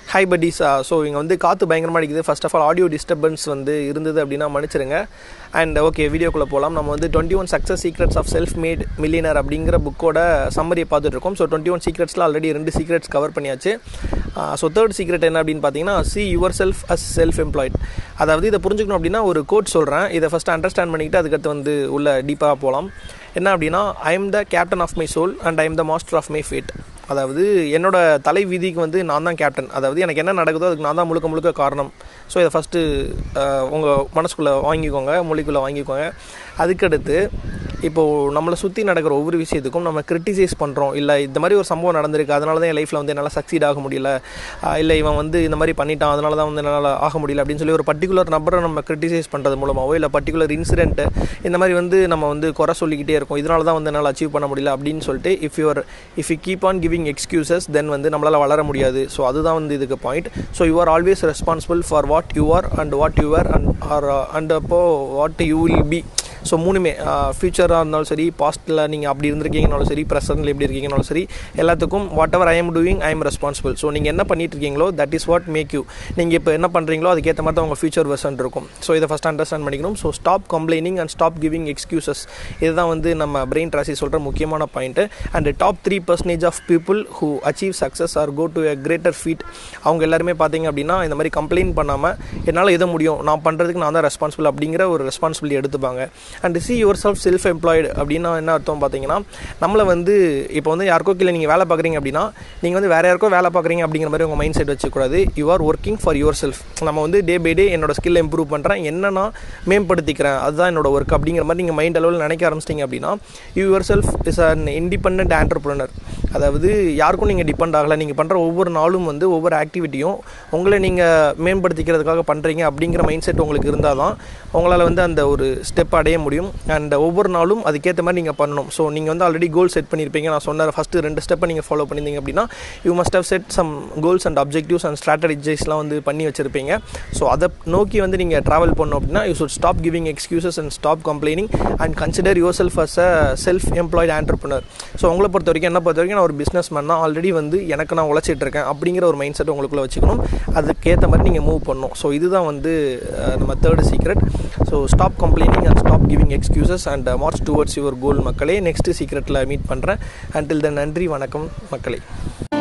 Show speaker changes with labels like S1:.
S1: hi buddies so இங்கே வந்து காற்று பயங்கரமாக அடிக்குது first of all audio disturbance வந்து இருந்தது அப்படின்னா மன்னிச்சிருங்க அண்ட் ஓகே வீடியோக்குள்ளே போகலாம் நம்ம வந்து twenty one success secrets of self made millionaire அப்படிங்கிற புக்கோட சம்மரியை பார்த்துட்டு இருக்கோம் ஸோ டுவெண்ட்டி ஒன் சீக்ரெட்ஸில் ஆல்ரெடி ரெண்டு சீக்ரெட்ஸ் கவர் பண்ணியாச்சு ஸோ தேர்ட் சீக்ரெட் என்ன அப்படின்னு பார்த்தீங்கன்னா see yourself as self employed அதாவது இதை புரிஞ்சுக்கணும் அப்படின்னா ஒரு கோட் சொல்கிறேன் இதை ஃபஸ்ட்டு அண்டர்ஸ்டாண்ட் பண்ணிக்கிட்டு அதுக்கடுத்து வந்து உள்ள டீப்பாக போகலாம் என்ன அப்படின்னா I am the captain of my soul and I am the master of my fate அதாவது என்னோட தலை விதிக்கு வந்து நான் தான் கேப்டன் அதாவது எனக்கு என்ன நடக்குதோ அதுக்கு நான் தான் முழுக்க முழுக்க காரணம் ஸோ இதை ஃபஸ்ட்டு உங்கள் மனசுக்குள்ளே வாங்கிக்கோங்க மொழிக்குள்ளே வாங்கிக்கோங்க அதுக்கடுத்து இப்போது நம்மளை சுற்றி நடக்கிற ஒவ்வொரு விஷயத்துக்கும் நம்ம கிரிட்டிசைஸ் பண்ணுறோம் இல்லை இந்த மாதிரி ஒரு சம்பவம் நடந்திருக்கு அதனால தான் என் லைஃப்பில் வந்து என்னால் சக்சீட் ஆக முடியல இல்லை இவன் வந்து இந்த மாதிரி பண்ணிட்டான் அதனால தான் வந்து என்னால் ஆக முடியல அப்படின்னு சொல்லி ஒரு பர்டிகுலர் நபரை நம்ம கிரிட்டிசைஸ் பண்ணுறது மூலமாகவோ இல்லை பர்டிகுலர் இன்சிடென்ட்டு இந்த மாதிரி வந்து நம்ம வந்து குறை சொல்லிக்கிட்டே இருக்கோம் இதனால தான் வந்து என்னால் அச்சீவ் பண்ண முடியல அப்படின்னு சொல்லிட்டு if your if you keep on giving excuses then வந்து நம்மளால் வளர முடியாது ஸோ அதுதான் வந்து இதுக்கு point so you are always responsible for what you are and what you are and are and அப்போ what you will be so மூணுமே ஃபியூச்சராக இருந்தாலும் சரி பாஸ்ட்டில் நீங்கள் அப்படி இருந்திருக்கீங்கனாலும் சரி ப்ரெசன்ட்டில் எப்படி இருக்கீங்கனாலும் சரி எல்லாத்துக்கும் whatever I am doing I am responsible so நீங்கள் என்ன பண்ணிட்டு இருக்கீங்களோ that is what make you நீங்கள் இப்போ என்ன பண்ணுறீங்களோ அதுக்கேற்ற மாதிரி தான் உங்கள் ஃபியூச்சர் வெர்சன் இருக்கும் ஸோ இதை ஃபஸ்ட் அண்டர்ஸ்டாண்ட் பண்ணிக்கணும் so stop complaining and stop giving excuses இதுதான் வந்து நம்ம பிரெயின் ட்ராசி சொல்கிற முக்கியமான point and top three percentage of people who achieve success are go to a greater feat அவங்க எல்லாருமே பார்த்தீங்க அப்படின்னா இந்த மாதிரி கம்ப்ளைண்ட் பண்ணாமல் என்னால் எதை முடியும் நான் பண்ணுறதுக்கு நான் தான் ரெஸ்பான்சிபிள் அப்படிங்கிற ஒரு ரெஸ்பான்சிபிலிட்டி எடுத்துப்பாங்க and see yourself self employed அப்படின்னா என்ன அர்த்தம் பார்த்தீங்கன்னா நம்மளை வந்து இப்போ வந்து யாருக்கோ கீழே நீங்கள் வேலை பார்க்குறீங்க அப்படின்னா நீங்கள் வந்து வேறு யாருக்கோ வேலை பார்க்குறீங்க அப்படிங்கிற மாதிரி உங்கள் மைண்ட் செட் வச்சுக்கூடாது you are working for yourself நம்ம வந்து டே பை டே என்னோட ஸ்கில் இம்ப்ரூவ் பண்ணுறேன் என்ன நான் மேம்படுத்திக்கிறேன் அதுதான் என்னோட ஒர்க் அப்படிங்கிற மாதிரி நீங்கள் மைண்ட் அளவில் நினைக்க ஆரம்பிச்சிட்டிங்க அப்படின்னா yourself is an independent entrepreneur அதாவது யாருக்கும் நீங்கள் டிபெண்ட் ஆகலை நீங்கள் பண்ணுற ஒவ்வொரு நாளும் வந்து ஒவ்வொரு ஆக்டிவிட்டியும் உங்களை நீங்கள் மேம்படுத்திக்கிறதுக்காக பண்ணுறீங்க அப்படிங்கிற மைண்ட் செட் உங்களுக்கு இருந்தால் தான் உங்களால் வந்து அந்த ஒரு ஸ்டெப் அடைய முடியும் அண்ட் ஒவ்வொரு நாளும் அதுக்கேற்ற மாதிரி நீங்கள் பண்ணணும் ஸோ நீங்கள் வந்து ஆல்ரெடி கோல் செட் பண்ணியிருப்பீங்க நான் சொன்ன ஃபஸ்ட்டு ரெண்டு ஸ்டெப்பை நீங்கள் ஃபாலோ பண்ணியிருந்தீங்க அப்படின்னா you must have set some goals and objectives and ஸ்ட்ராட்டஜைஸ்லாம் வந்து பண்ணி வச்சுருப்பீங்க ஸோ அதை நோக்கி வந்து நீங்கள் ட்ராவல் பண்ணோம் அப்படின்னா you should stop giving excuses and stop complaining and consider yourself as a self employed entrepreneur so உங்களை பொறுத்த வரைக்கும் என்ன பொறுத்த வரைக்கும் நான் ஒரு பிஸ்னஸ் மேன் தான் ஆல்ரெடி வந்து எனக்கு நான் உழைச்சிட்டு இருக்கேன் அப்படிங்கிற ஒரு மைண்ட் செட் உங்களுக்குள்ளே வச்சுக்கணும் அதுக்கேற்ற மாதிரி நீங்கள் மூவ் பண்ணணும் ஸோ இதுதான் வந்து நம்ம third secret so stop complaining and stop giving excuses and march towards your goal மக்களே நெக்ஸ்ட் சீக்ரெட்டில் மீட் பண்ணுறேன் அண்டில் த நன்றி வணக்கம் மக்களே